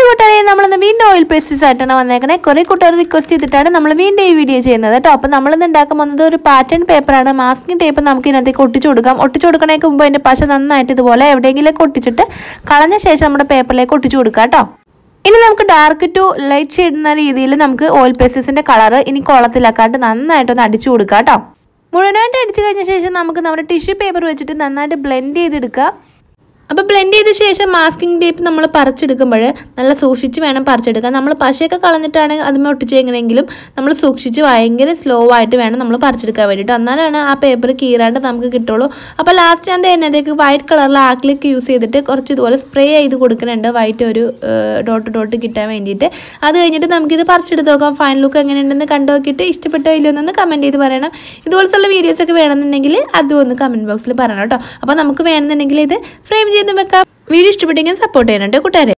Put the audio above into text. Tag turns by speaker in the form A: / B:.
A: കൂട്ടുകാരെ നമ്മളിന്ന് വീണ്ടും ഓയിൽ പേസ്റ്റീസ് ആയിട്ടാണ് വന്നേക്കണേ കുറേ കൂട്ടുകാർ റിക്വസ്റ്റ് ചെയ്തിട്ടാണ് നമ്മൾ വീണ്ടും ഈ വീഡിയോ ചെയ്യുന്നത് കേട്ടോ അപ്പോൾ നമ്മളിന്ന് ഉണ്ടാക്കാൻ പോകുന്നത് ഒരു പാറ്റേൺ പേപ്പറാണ് മാസ്കിംഗ് ടേപ്പ് നമുക്ക് ഇതിനകത്തേക്ക് ഒട്ടിച്ചു കൊടുക്കാം ഒട്ടിച്ചു കൊടുക്കണേക്ക് മുമ്പ് അതിൻ്റെ പശ നന്നായിട്ട് ഇതുപോലെ എവിടെയെങ്കിലേക്ക് ഒട്ടിച്ചിട്ട് കളഞ്ഞ ശേഷം നമ്മുടെ പേപ്പറിലേക്ക് ഒട്ടിച്ചു കൊടുക്കാം കേട്ടോ ഇനി നമുക്ക് ഡാർക്ക് ടു ലൈറ്റ് ഷെയ്ഡ് എന്ന രീതിയിൽ നമുക്ക് ഓയിൽ പേസ്റ്റീസിൻ്റെ കളർ ഇനി കുളത്തിലാക്കാണ്ട് നന്നായിട്ടൊന്ന് അടിച്ചു കൊടുക്കാം കേട്ടോ മുഴുവനായിട്ട് അടിച്ചു കഴിഞ്ഞ ശേഷം നമുക്ക് നമ്മുടെ ടിഷ്യൂ പേപ്പർ വെച്ചിട്ട് നന്നായിട്ട് ബ്ലെൻഡ് ചെയ്തെടുക്കാം അപ്പോൾ ബ്ലെൻഡ് ചെയ്ത ശേഷം മാസ്കിംഗ് ടേപ്പ് നമ്മൾ പറിച്ചെടുക്കുമ്പോൾ നല്ല സൂക്ഷിച്ച് വേണം പറിച്ചെടുക്കാൻ നമ്മൾ പശയൊക്കെ കളഞ്ഞിട്ടാണ് അതിമ ഒട്ടിച്ചെങ്ങനെയെങ്കിലും നമ്മൾ സൂക്ഷിച്ച് ഭയങ്കര സ്ലോ ആയിട്ട് വേണം നമ്മൾ പറിച്ചെടുക്കാൻ വേണ്ടിയിട്ട് എന്നാലാണ് ആ പേപ്പർ കീറാണ്ട് നമുക്ക് കിട്ടുള്ളൂ അപ്പോൾ ലാസ്റ്റ് ഞാൻ അതിനകത്തേക്ക് വൈറ്റ് കളറിൽ ആക്ലിക്ക് യൂസ് ചെയ്തിട്ട് കുറച്ച് ഇതുപോലെ സ്പ്രേ ചെയ്ത് കൊടുക്കുന്നുണ്ട് വൈറ്റ് ഒരു ഡോട്ട് ഡോട്ട് കിട്ടാൻ വേണ്ടിയിട്ട് അത് കഴിഞ്ഞിട്ട് നമുക്കിത് പറിച്ചെടുത്ത് നോക്കാം ഫൈൻ ലുക്ക് എങ്ങനെയുണ്ടെന്ന് കണ്ടു നോക്കിയിട്ട് ഇഷ്ടപ്പെട്ടോ ഇല്ലയോ എന്നൊന്ന് കമൻറ്റ് ചെയ്ത് പറയണം ഇതുപോലത്തുള്ള വീഡിയോസൊക്കെ വേണമെന്നുണ്ടെങ്കിൽ അതും ഒന്ന് കമൻറ്റ് ബോക്സിൽ പറയണം കേട്ടോ അപ്പോൾ നമുക്ക് വേണമെന്നുണ്ടെങ്കിൽ ഇത് ഫ്രെയിം ചെയ്ത് വെക്കാം വീഡിയോ ഇഷ്ടപ്പെട്ടെങ്കിൽ സപ്പോർട്ട് ചെയ്യാനുണ്ട് കൂട്ടുകാരെ